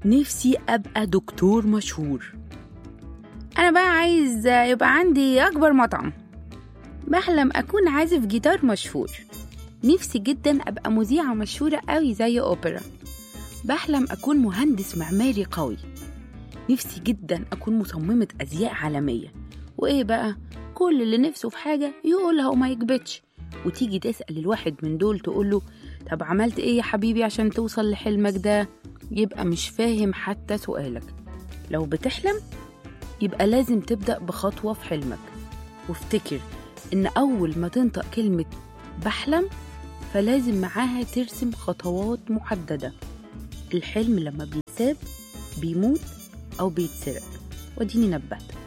نفسي أبقى دكتور مشهور أنا بقى عايز يبقى عندي أكبر مطعم بحلم أكون عازف جيتار مشهور نفسي جدا أبقى مذيعة مشهورة قوي زي أوبرا بحلم أكون مهندس معماري قوي نفسي جدا أكون مصممة أزياء عالمية وإيه بقى كل اللي نفسه في حاجة يقولها وما يكبتش وتيجي تسأل الواحد من دول تقوله طب عملت إيه يا حبيبي عشان توصل لحلمك ده يبقى مش فاهم حتى سؤالك لو بتحلم يبقى لازم تبدأ بخطوة في حلمك وافتكر إن أول ما تنطق كلمة بحلم فلازم معاها ترسم خطوات محددة الحلم لما بيتساب بيموت أو بيتسرق وديني نبهتك